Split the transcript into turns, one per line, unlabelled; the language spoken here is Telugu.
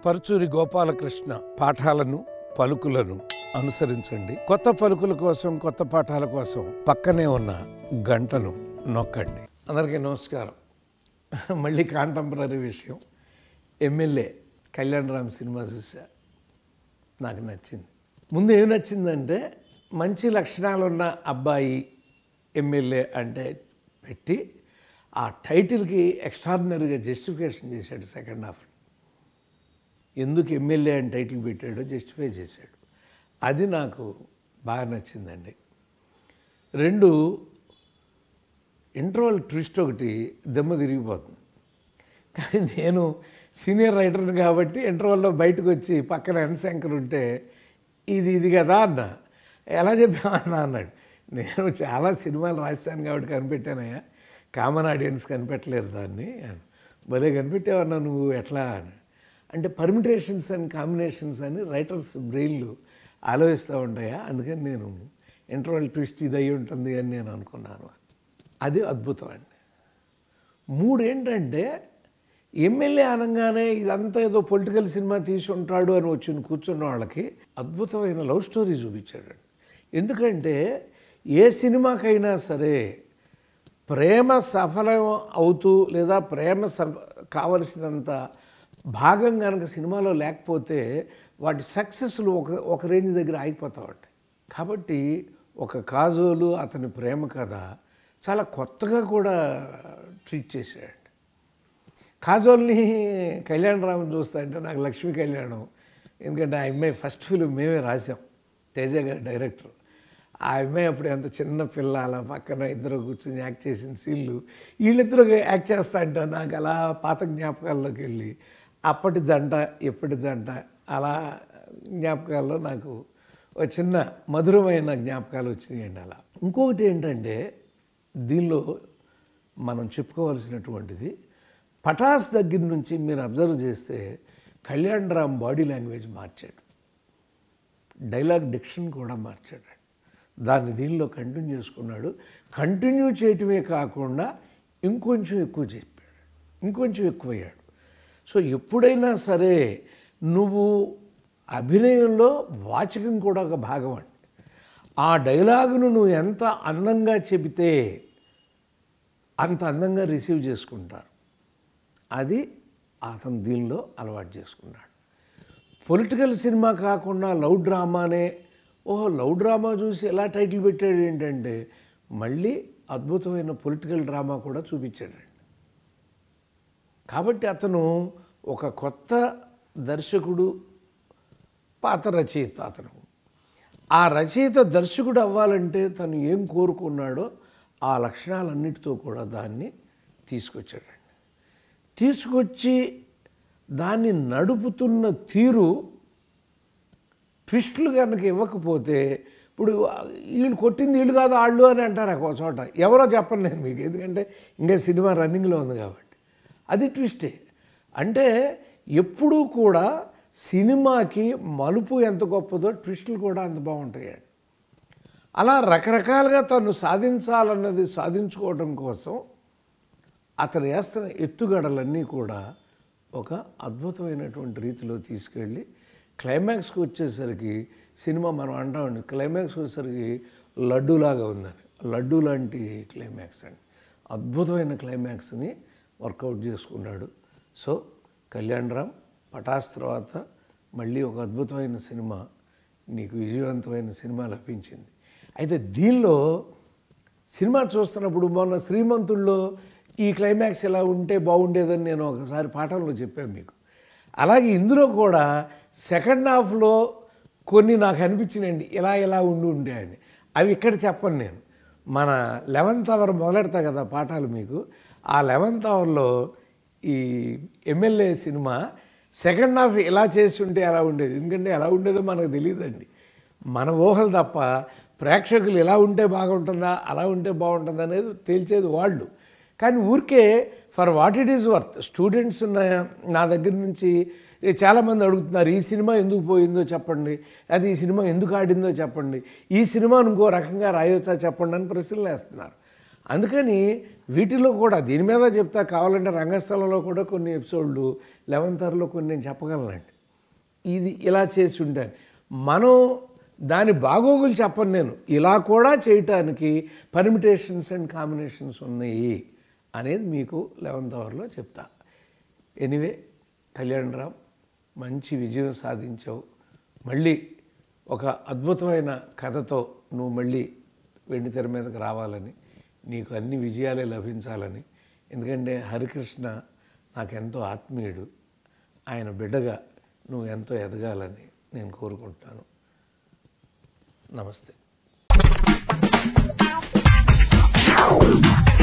పరుచూరి గోపాలకృష్ణ పాఠాలను పలుకులను అనుసరించండి కొత్త పలుకుల కోసం కొత్త పాఠాల కోసం పక్కనే ఉన్న గంటను నొక్కండి అందరికీ నమస్కారం మళ్ళీ కాంటెంపరీ విషయం ఎమ్మెల్యే కళ్యాణరామ్ సినిమా చూసా నాకు నచ్చింది ముందు ఏమి నచ్చిందంటే మంచి లక్షణాలున్న అబ్బాయి ఎమ్మెల్యే అంటే పెట్టి ఆ టైటిల్కి ఎక్స్ట్రాడినరీగా జస్టిఫికేషన్ చేశాడు సెకండ్ హాఫ్ ఎందుకు ఎమ్మెల్యే అని టైటిల్ పెట్టాడో జస్టిఫై చేశాడు అది నాకు బాగా నచ్చిందండి రెండు ఇంటర్వల్ ట్విస్ట్ ఒకటి దెమ్మ తిరిగిపోతుంది కానీ నేను సీనియర్ రైటర్ని కాబట్టి ఇంటర్వల్లో బయటకు వచ్చి పక్కన ఎన్శంకర్ ఉంటే ఇది ఇది కదా అన్న ఎలా చెప్పామన్నా అన్నాడు నేను చాలా సినిమాలు రాశాను కాబట్టి కనిపెట్టానయ్యా కామన్ ఆడియన్స్ కనిపెట్టలేరు దాన్ని అని. భలే కనిపెట్టావన్నా నువ్వు ఎట్లా అని అంటే పర్మిటేషన్స్ అండ్ కాంబినేషన్స్ అని రైటర్స్ బ్రెయిన్లు ఆలోచిస్తూ ఉంటాయా అందుకని నేను ఇంటర్వల్ ట్విస్ట్ ఇది అయి ఉంటుంది అని నేను అనుకున్నాను అది అద్భుతం అండి మూడు ఏంటంటే ఎమ్మెల్యే అనగానే ఇదంతా ఏదో పొలిటికల్ సినిమా తీసి ఉంటాడు అని వచ్చి కూర్చున్న వాళ్ళకి అద్భుతమైన లవ్ స్టోరీ చూపించాడు ఎందుకంటే ఏ సినిమాకైనా సరే ప్రేమ సఫలం అవుతూ లేదా ప్రేమ సఫ కావలసినంత భాగం కనుక సినిమాలో లేకపోతే వాటి సక్సెస్లు ఒక ఒక రేంజ్ దగ్గర ఆగిపోతా ఉంటాయి కాబట్టి ఒక కాజోలు అతని ప్రేమ కథ చాలా కొత్తగా కూడా ట్రీట్ చేశాడు కాజోల్ని కళ్యాణ్ రామన్ చూస్తా అంటే నాకు లక్ష్మీ కళ్యాణం ఎందుకంటే ఆ అమ్మాయి ఫస్ట్ ఫిలిం మేమే రాసాం తేజ గారి డైరెక్టర్ ఆ అమ్మాయి అప్పుడు ఎంత చిన్న పిల్ల అలా పక్కన ఇద్దరు కూర్చొని యాక్ట్ చేసిన సీన్లు వీళ్ళిద్దరూ యాక్ట్ చేస్తా అంటే నాకు అలా పాత జ్ఞాపకాల్లోకి వెళ్ళి అప్పటి జంట ఇప్పటి జంట అలా జ్ఞాపకాల్లో నాకు ఒక చిన్న మధురమైన జ్ఞాపకాలు వచ్చినాయండి అలా ఇంకొకటి ఏంటంటే దీనిలో మనం చెప్పుకోవాల్సినటువంటిది పటాస్ దగ్గర నుంచి మీరు అబ్జర్వ్ చేస్తే కళ్యాణ్ రామ్ బాడీ లాంగ్వేజ్ మార్చాడు డైలాగ్ డిక్షన్ కూడా మార్చాడు దాన్ని దీనిలో కంటిన్యూ చేసుకున్నాడు కంటిన్యూ చేయటమే కాకుండా ఇంకొంచెం ఎక్కువ చెప్పాడు ఇంకొంచెం ఎక్కువయ్యాడు సో ఎప్పుడైనా సరే నువ్వు అభినయంలో వాచకం కూడా ఒక భాగం అండి ఆ డైలాగును నువ్వు ఎంత అందంగా చెబితే అంత అందంగా రిసీవ్ చేసుకుంటారు అది అతను దీనిలో అలవాటు చేసుకున్నాడు పొలిటికల్ సినిమా కాకుండా లవ్ డ్రామానే ఓహో లవ్ డ్రామా చూసి ఎలా టైటిల్ పెట్టాడు ఏంటంటే మళ్ళీ అద్భుతమైన పొలిటికల్ డ్రామా కూడా చూపించాడండి కాబట్టి అతను ఒక కొత్త దర్శకుడు పాత రచయిత అతను ఆ రచయిత దర్శకుడు అవ్వాలంటే తను ఏం కోరుకున్నాడో ఆ లక్షణాలన్నిటితో కూడా దాన్ని తీసుకొచ్చాడండి తీసుకొచ్చి దాన్ని నడుపుతున్న తీరు ట్విస్టులు కనుక ఇవ్వకపోతే ఇప్పుడు వీళ్ళు కొట్టింది వీళ్ళు కాదు వాళ్ళు అని అంటారు ఒక చోట ఎవరో చెప్పను నేను మీకు ఎందుకంటే ఇంకా సినిమా రన్నింగ్లో ఉంది కాబట్టి అది ట్విస్టే అంటే ఎప్పుడూ కూడా సినిమాకి మలుపు ఎంత గొప్పదో ట్విస్టులు కూడా అంత బాగుంటాయి అలా రకరకాలుగా తను సాధించాలన్నది సాధించుకోవడం కోసం అతను వేస్తున్న ఎత్తుగడలన్నీ కూడా ఒక అద్భుతమైనటువంటి రీతిలో తీసుకెళ్ళి క్లైమాక్స్కి వచ్చేసరికి సినిమా మనం అంటామండి క్లైమాక్స్కి వచ్చేసరికి లడ్డూలాగా ఉందని లడ్డూ లాంటి క్లైమాక్స్ అండి అద్భుతమైన క్లైమాక్స్ని వర్కౌట్ చేసుకున్నాడు సో కళ్యాణ్ రామ్ పటాస్ తర్వాత మళ్ళీ ఒక అద్భుతమైన సినిమా నీకు విజయవంతమైన సినిమా లభించింది అయితే దీనిలో సినిమా చూస్తున్నప్పుడు మొన్న శ్రీమంతుల్లో ఈ క్లైమాక్స్ ఎలా ఉంటే బాగుండేదని నేను ఒకసారి పాఠంలో చెప్పాను మీకు అలాగే ఇందులో కూడా సెకండ్ హాఫ్లో కొన్ని నాకు అనిపించినాయండి ఇలా ఇలా ఉండి ఉండే అని అవి ఇక్కడ చెప్పను నేను మన లెవెన్త్ అవర్ మొదలెడతా కదా పాఠాలు మీకు ఆ లెవెన్త్ అవర్లో ఈ ఎమ్మెల్యే సినిమా సెకండ్ హాఫ్ ఇలా చేసి ఉంటే ఎలా ఉండేది ఎందుకంటే ఎలా ఉండేదో మనకు తెలియదండి మన ఊహలు తప్ప ప్రేక్షకులు ఇలా ఉంటే బాగుంటుందా అలా ఉంటే బాగుంటుందా అనేది తేల్చేది వాళ్ళు కానీ ఊరికే for what it is worth students నా- నా దగ్గర నుంచి చాలామంది అడుగుతున్నారు ఈ సినిమా ఎందుకు పోయిందో చెప్పండి అది ఈ సినిమా ఎందుకు ఆడిందో చెప్పండి ఈ సినిమా ఇంకో రకంగా రాయొచ్చా చెప్పండి అని ప్రశ్నలు వేస్తున్నారు అందుకని వీటిలో కూడా దీని మీద చెప్తా కావాలంటే రంగస్థలంలో కూడా కొన్ని ఎపిసోడ్లు లెవెన్త్ అవర్లో కొన్ని నేను చెప్పగలనండి ఇది ఇలా చేసి ఉంటాను మనం దాని బాగోగులు చెప్పను నేను ఇలా కూడా చేయటానికి పర్మిటేషన్స్ అండ్ కాంబినేషన్స్ ఉన్నాయి అనేది మీకు లెవెన్త్ అవర్లో చెప్తా ఎనీవే కళ్యాణరామ్ మంచి విజయం సాధించావు మళ్ళీ ఒక అద్భుతమైన కథతో నువ్వు మళ్ళీ వెండి తెర మీదకి రావాలని నీకు అన్ని విజయాలే లభించాలని ఎందుకంటే హరికృష్ణ నాకెంతో ఆత్మీయుడు ఆయన బిడ్డగా నువ్వు ఎంతో ఎదగాలని నేను కోరుకుంటున్నాను నమస్తే